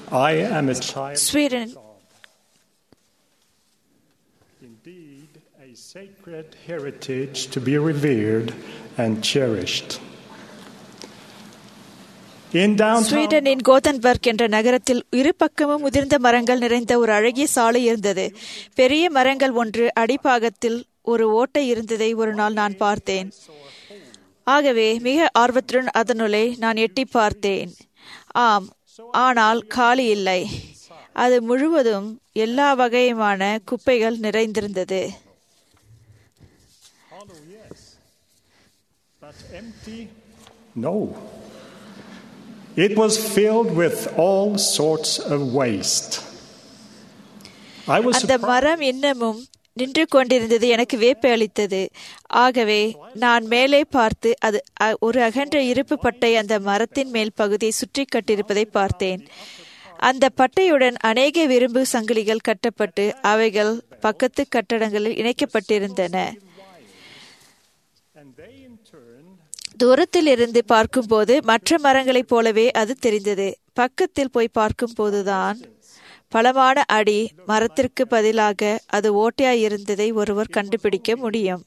I am a child. Sweden Indeed, a sacred heritage to be revered and cherished. In downtown, ஸ்வீடனின் Gothenburg என்ற நகரத்தில் இரு பக்கமும் முதிர்ந்த மரங்கள் நிறைந்த ஒரு அழகிய சாலை இருந்தது பெரிய மரங்கள் ஒன்று அடிப்பாகத்தில் ஒரு ஓட்டை இருந்ததை ஒரு நாள் நான் பார்த்தேன் ஆகவே மிக ஆர்வத்துடன் அதனுள்ளே நான் எட்டி பார்த்தேன் ஆம் ஆனால் காலி இல்லை அது முழுவதும் எல்லா வகையுமான குப்பைகள் நிறைந்திருந்தது hollow, yes, but empty, no. It was filled with all sorts of waste. I was அந்த surprised. மரம் இன்னமும் நின்று கொண்டிருந்தது எனக்கு வேப்பை அளித்தது ஆகவே நான் மேலே பார்த்து அது அ- ஒரு அகன்ற இருப்பு பட்டை அந்த மரத்தின் மேல் பகுதியை சுற்றி கட்டியிருப்பதை பார்த்தேன் அந்த பட்டையுடன் அநேக விரும்பு சங்கிலிகள் கட்டப்பட்டு அவைகள் பக்கத்து கட்டடங்களில் இணைக்கப்பட்டிருந்தன And they in turn தூரத்தில் இருந்து பார்க்கும்போது மற்ற மரங்களைப் போலவே அது தெரிந்தது பக்கத்தில் போய் பார்க்கும்போதுதான் பலமான அடி மரத்திற்கு பதிலாக அது ஓட்டையாய் இருந்ததை ஒருவர் கண்டுபிடிக்க முடியும்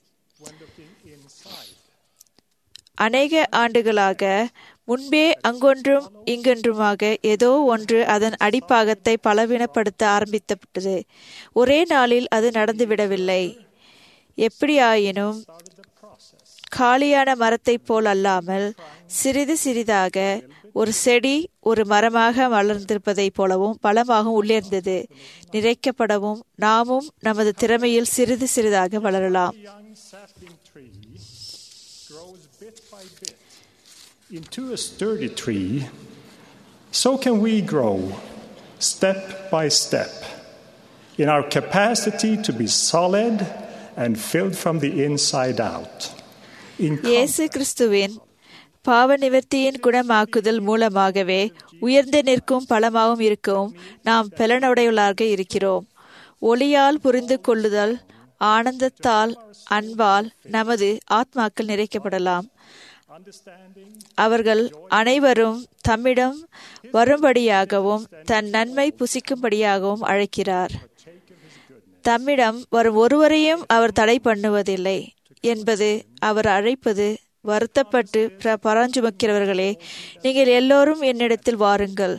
அநேக ஆண்டுகளாக முன்பே அங்கொன்றும் இங்கொன்றுமாக ஏதோ ஒன்று அதன் அடிப்பாகத்தை பலவீனப்படுத்த ஆரம்பித்தப்பட்டது ஒரே நாளில் அது நடந்துவிடவில்லை எப்படியாயினும் காலியான மரத்தைப் போல் அல்லாமல் சிறிது சிறிதாக ஒரு செடி ஒரு மரமாக வளர்ந்திருப்பதைப் போலவும் பலமாகவும் உள்ளிருந்தது நிறைக்கப்படவும் நாமும் நமது திறமையில் சிறிது சிறிதாக வளரலாம் young sapling tree grows bit by bit into a sturdy tree, so can we grow step by step in our capacity to be solid and filled from the inside out. In இயேசு கிறிஸ்துவின் பாவ நிவர்த்தியின் குணமாக்குதல் மூலமாகவே உயர்ந்து நிற்கும் பலமாகவும் இருக்கவும் நாம் பலனுடையவர்களாக இருக்கிறோம் ஒளியால் புரிந்து கொள்ளுதல் ஆனந்தத்தால் அன்பால் நமது ஆத்மாக்கள் நிறைக்கப்படலாம் understanding அவர்கள் அனைவரும் தம்மிடம் வரும்படியாகவும் தன் நன்மை புசிக்கும்படியாகவும் அழைக்கிறார் தம்மிடம் வரும் ஒருவரையும் அவர் தடை பண்ணுவதில்லை என்பது அவர் அழைப்பது வருத்தப்பட்டு பிர- பராஞ்சுமக்கிறவர்களே நீங்கள் எல்லோரும் என்னிடத்தில் வாருங்கள்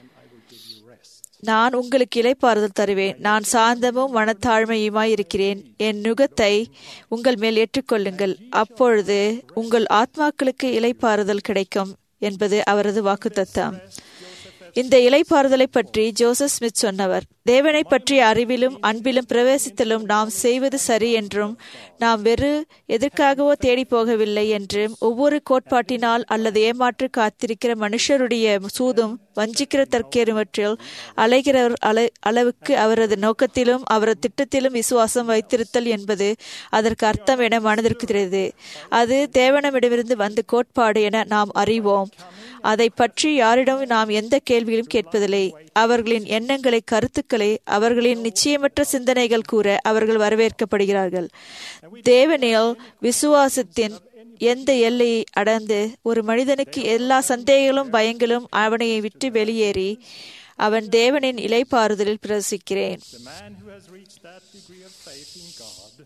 நான் உங்களுக்கு இளைப்பாறுதல் தருவேன் நான் சாந்தமும் மனத்தாழ்மையுமாய் இருக்கிறேன் என் நுகத்தை உங்கள் மேல் ஏற்றுக்கொள்ளுங்கள் அப்பொழுது உங்கள் ஆத்மாக்களுக்கு இளைப்பாறுதல் கிடைக்கும் என்பது அவரது வாக்குத்தத்தம் இந்த இலைப்பாறுதலை பற்றி ஜோசப் ஸ்மித் சொன்னவர் தேவனை பற்றிய அறிவிலும் அன்பிலும் பிரவேசித்தலும் நாம் செய்வது சரி என்றும் நாம் வெறு எதற்காகவோ தேடி போகவில்லை என்றும் ஒவ்வொரு கோட்பாட்டினால் அல்லது ஏமாற்று காத்திருக்கிற மனுஷருடைய சூதும் வஞ்சிக்கிற தற்கேறுவற்றில் அலைகிற அலை- அளவுக்கு அவரது நோக்கத்திலும் அவரது திட்டத்திலும் விசுவாசம் வைத்திருத்தல் என்பது அதற்கு அர்த்தம் என மனதிற்கு தெரியுது அது தேவனமிடமிருந்து வந்த கோட்பாடு என நாம் அறிவோம் அதை பற்றி யாரிடம் நாம் எந்த கேள்வியும் கேட்பதில்லை அவர்களின் எண்ணங்களை கருத்துக்களை அவர்களின் நிச்சயமற்ற சிந்தனைகள் கூற அவர்கள் வரவேற்கப்படுகிறார்கள் தேவனில் விசுவாசத்தின் எந்த எல்லையை அடர்ந்து ஒரு மனிதனுக்கு எல்லா சந்தேகங்களும் பயங்களும் அவனை விட்டு வெளியேறி அவன் தேவனின் இலைப்பாறுதலில் பிரசிக்கிறேன் the man who has reached that degree of faith in God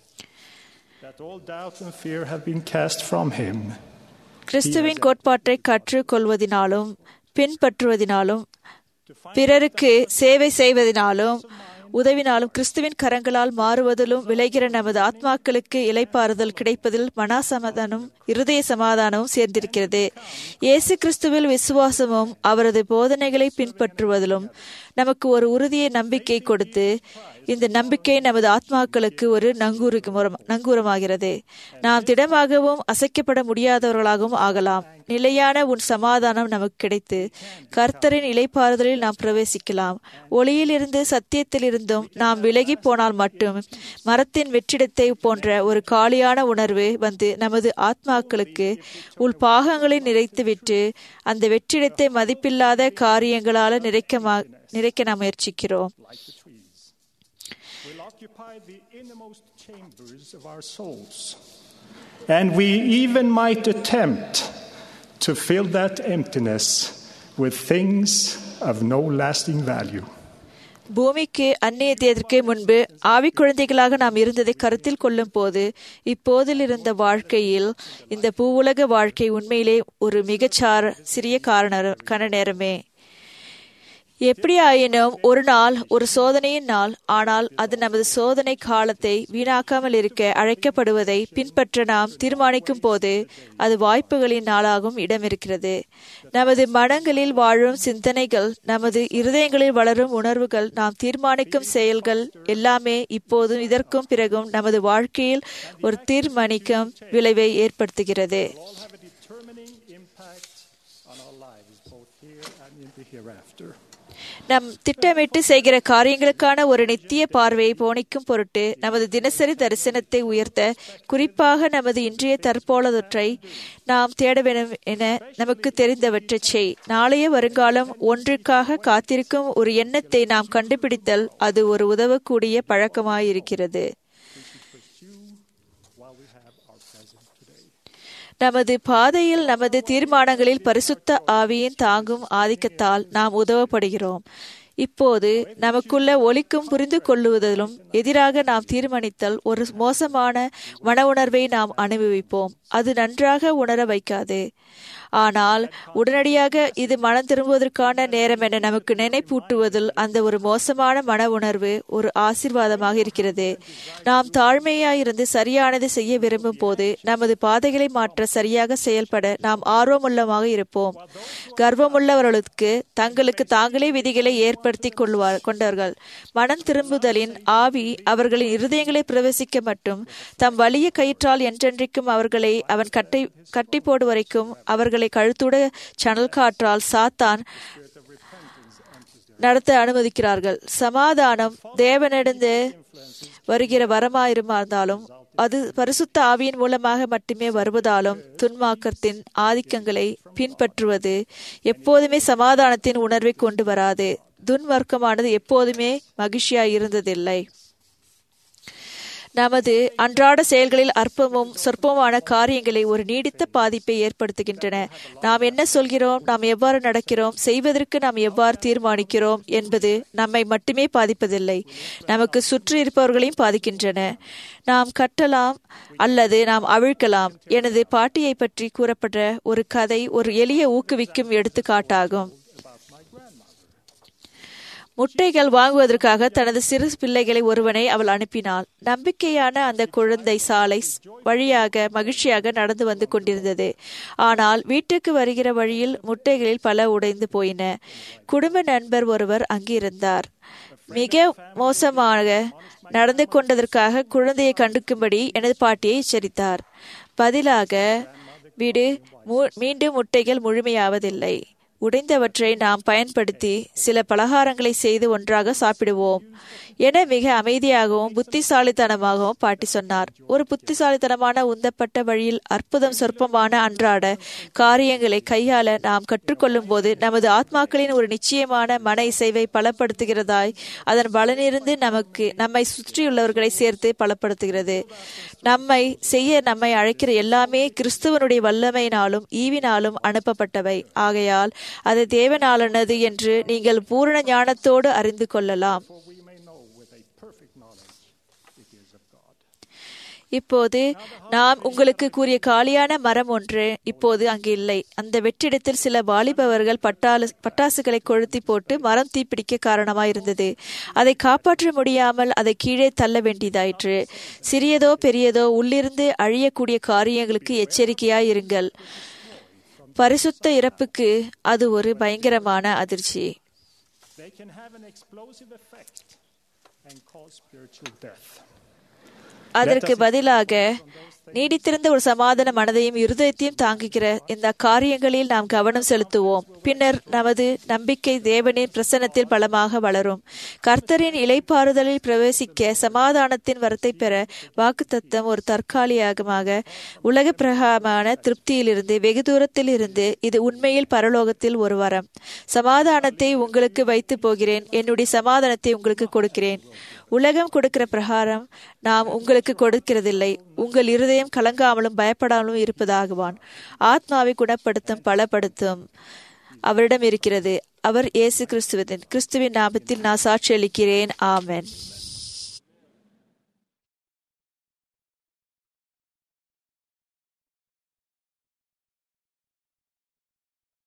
that all doubt and fear have been cast from him. கிறிஸ்துவின் கோட்பாட்டை கற்றுக்கொள்வதினாலும் பின்பற்றுவதினாலும் பிறருக்கு சேவை செய்வதினாலும் உதவினாலும் கிறிஸ்துவின் கரங்களால் மாறுவதிலும் விளைகிற நமது ஆத்மாக்களுக்கு இலைப்பாறுதல் கிடைப்பதில் மனாசமாதானம் இருதய சமாதானமும் சேர்ந்திருக்கிறது இயேசு கிறிஸ்துவில் விசுவாசமும் அவரது போதனைகளை பின்பற்றுவதிலும் நமக்கு ஒரு உறுதியை நம்பிக்கை கொடுத்து இந்த நம்பிக்கை நமது ஆத்மாக்களுக்கு ஒரு நங்கூரம் நங்கூரமாகிறது நாம் திடமாகவும் அசைக்கப்பட முடியாதவர்களாகவும் ஆகலாம் நிலையான உன் சமாதானம் நமக்கு கிடைத்து கர்த்தரின் இலைப்பாறுதலில் நாம் பிரவேசிக்கலாம் ஒளியிலிருந்து சத்தியத்திலிருந்தும் நாம் விலகி போனால் மட்டும் மரத்தின் வெற்றிடத்தை போன்ற ஒரு காலியான உணர்வு வந்து நமது ஆத்மாக்களுக்கு உள் பாகங்களை நிறைத்துவிட்டு அந்த வெற்றிடத்தை மதிப்பில்லாத காரியங்களால நிறைக்க மா- நிறைக்க நாம் முயற்சிக்கிறோம் will occupy the innermost chambers of our souls. And we even might attempt to fill that emptiness with things of no lasting value. பூமிக்கு அந்நியத்திற்கு முன்பு ஆவி குழந்தைகளாக நாம் இருந்ததை கருத்தில் கொள்ளும் போது இப்போதில் இருந்த வாழ்க்கையில் இந்த பூவுலக வாழ்க்கை உண்மையிலே ஒரு மிகச்சார சிறிய காரண கன நேரமே எப்படி ஆயினும் ஒரு நாள் ஒரு சோதனையின் நாள் ஆனால் அது நமது சோதனை காலத்தை வீணாக்காமல் இருக்க அழைக்கப்படுவதை பின்பற்ற நாம் தீர்மானிக்கும் போது அது வாய்ப்புகளின் நாளாகவும் இடம் இருக்கிறது நமது மனங்களில் வாழும் சிந்தனைகள் நமது இருதயங்களில் வளரும் உணர்வுகள் நாம் தீர்மானிக்கும் செயல்கள் எல்லாமே இப்போதும் இதற்கும் பிறகும் நமது வாழ்க்கையில் ஒரு தீர்மானிக்கும் விளைவை ஏற்படுத்துகிறது all have a determining impact on our lives, both here and in the hereafter. நம் திட்டமிட்டு செய்கிற காரியங்களுக்கான ஒரு நித்திய பார்வையை போனிக்கும் பொருட்டு நமது தினசரி தரிசனத்தை உயர்த்த குறிப்பாக நமது இன்றைய தற்போலதொற்றை நாம் தேட வேண்டும் என நமக்கு தெரிந்தவற்றை செய் நாளைய வருங்காலம் ஒன்றுக்காக காத்திருக்கும் ஒரு எண்ணத்தை நாம் கண்டுபிடித்தல் அது ஒரு உதவக்கூடிய பழக்கமாயிருக்கிறது while we have our present today. நமது பாதையில் நமது தீர்மானங்களில் பரிசுத்த ஆவியின் தாங்கும் ஆதிக்கத்தால் நாம் உதவப்படுகிறோம் இப்போது நமக்குள்ள ஒலிக்கும் புரிந்து கொள்ளுவதிலும் எதிராக நாம் தீர்மானித்தல் ஒரு மோசமான மன உணர்வை நாம் அனுபவிப்போம் அது நன்றாக உணர வைக்காது ஆனால் உடனடியாக இது மனம் திரும்புவதற்கான நேரம் என நமக்கு நினைப்பூட்டுவதில் அந்த ஒரு மோசமான மன உணர்வு ஒரு ஆசீர்வாதமாக இருக்கிறது நாம் தாழ்மையாயிருந்து சரியானதை செய்ய விரும்பும் போது நமது பாதைகளை மாற்ற சரியாக செயல்பட நாம் ஆர்வமுள்ளமாக இருப்போம் கர்வமுள்ளவர்களுக்கு தங்களுக்கு தாங்களே விதிகளை ஏற்படுத்தி கொள்வார் கொண்டார்கள் மனம் திரும்புதலின் ஆவி அவர்களின் இருதயங்களை பிரவேசிக்க மட்டும் தம் வலிய கயிற்றால் என்றென்றைக்கும் அவர்களை அவன் கட்டை கட்டி போடு வரைக்கும் அவர்களை கழுத்துட சணல் காற்றால் சாத்தான் நடத்த அனுமதிக்கிறார்கள் சமாதானம் தேவனிடந்து வருகிற வரமாயிருந்தாலும் அது பரிசுத்த ஆவியின் மூலமாக மட்டுமே வருவதாலும் துன்மாக்கத்தின் ஆதிக்கங்களை பின்பற்றுவது எப்போதுமே சமாதானத்தின் உணர்வை கொண்டு வராது துன்வர்க்கமானது எப்போதுமே மகிழ்ச்சியாய் இருந்ததில்லை நமது அன்றாட செயல்களில் அற்பமும் சொற்பமான காரியங்களை ஒரு நீடித்த பாதிப்பை ஏற்படுத்துகின்றன நாம் என்ன சொல்கிறோம் நாம் எவ்வாறு நடக்கிறோம் செய்வதற்கு நாம் எவ்வாறு தீர்மானிக்கிறோம் என்பது நம்மை மட்டுமே பாதிப்பதில்லை நமக்கு சுற்றி இருப்பவர்களையும் பாதிக்கின்றன நாம் கட்டலாம் அல்லது நாம் அவிழ்க்கலாம் எனது பாட்டியை பற்றி கூறப்பட்ட ஒரு கதை ஒரு எளிய ஊக்குவிக்கும் எடுத்துக்காட்டாகும் முட்டைகள் வாங்குவதற்காக தனது சிறு பிள்ளைகளை ஒருவனை அவள் அனுப்பினாள் நம்பிக்கையான அந்த குழந்தை சாலை வழியாக மகிழ்ச்சியாக நடந்து வந்து கொண்டிருந்தது ஆனால் வீட்டுக்கு வருகிற வழியில் முட்டைகளில் பல உடைந்து போயின குடும்ப நண்பர் ஒருவர் அங்கிருந்தார் மிக மோசமாக நடந்து கொண்டதற்காக குழந்தையை கண்டுக்கும்படி எனது பாட்டியை எச்சரித்தார் பதிலாக வீடு மீண்டும் முட்டைகள் முழுமையாவதில்லை உடைந்தவற்றை நாம் பயன்படுத்தி சில பலகாரங்களை செய்து ஒன்றாக சாப்பிடுவோம் என மிக அமைதியாகவும் புத்திசாலித்தனமாகவும் பாட்டி சொன்னார் ஒரு புத்திசாலித்தனமான உந்தப்பட்ட வழியில் அற்புதம் சொற்பமான அன்றாட காரியங்களை கையாள நாம் கற்றுக்கொள்ளும் போது நமது ஆத்மாக்களின் ஒரு நிச்சயமான மன இசைவை பலப்படுத்துகிறதாய் அதன் பலனிருந்து நமக்கு நம்மை சுற்றியுள்ளவர்களை சேர்த்து பலப்படுத்துகிறது நம்மை செய்ய நம்மை அழைக்கிற எல்லாமே கிறிஸ்துவனுடைய வல்லமையினாலும் ஈவினாலும் அனுப்பப்பட்டவை ஆகையால் அது தேவனாலானது என்று நீங்கள் பூரண ஞானத்தோடு அறிந்து கொள்ளலாம் இப்போது நாம் உங்களுக்கு கூறிய காலியான மரம் ஒன்று இப்போது அங்கு இல்லை அந்த வெற்றிடத்தில் சில வாலிபவர்கள் பட்டாளு பட்டாசுகளை கொளுத்தி போட்டு மரம் தீப்பிடிக்க காரணமாயிருந்தது அதை காப்பாற்ற முடியாமல் அதை கீழே தள்ள வேண்டியதாயிற்று சிறியதோ பெரியதோ உள்ளிருந்து அழியக்கூடிய காரியங்களுக்கு எச்சரிக்கையாய் இருங்கள் பரிசுத்த இறப்புக்கு அது ஒரு பயங்கரமான அதிர்ச்சி They can have an explosive effect and cause spiritual death. அதற்கு பதிலாக நீடித்திருந்த ஒரு சமாதான மனதையும் இருதயத்தையும் தாங்குகிற இந்த காரியங்களில் நாம் கவனம் செலுத்துவோம் பின்னர் நமது நம்பிக்கை தேவனின் பிரசன்னத்தில் பலமாக வளரும் கர்த்தரின் இலைப்பாறுதலில் பிரவேசிக்க சமாதானத்தின் வரத்தை பெற வாக்குத்தத்தம் ஒரு தற்காலிகமாக உலக பிரகாரமான திருப்தியிலிருந்து வெகு தூரத்தில் இருந்து இது உண்மையில் பரலோகத்தில் ஒரு வரம் சமாதானத்தை உங்களுக்கு வைத்து போகிறேன் என்னுடைய சமாதானத்தை உங்களுக்கு கொடுக்கிறேன் உலகம் கொடுக்கிற பிரகாரம் நாம் உங்களுக்கு கொடுக்கிறதில்லை உங்கள் இருதயம் கலங்காமலும் பயப்படாமலும் இருப்பதாகுவான் ஆத்மாவை குணப்படுத்தும் பலப்படுத்தும் அவரிடம் இருக்கிறது அவர் இயேசு கிறிஸ்துவின் கிறிஸ்துவின் நாமத்தில் நான் சாட்சி அளிக்கிறேன் ஆமென்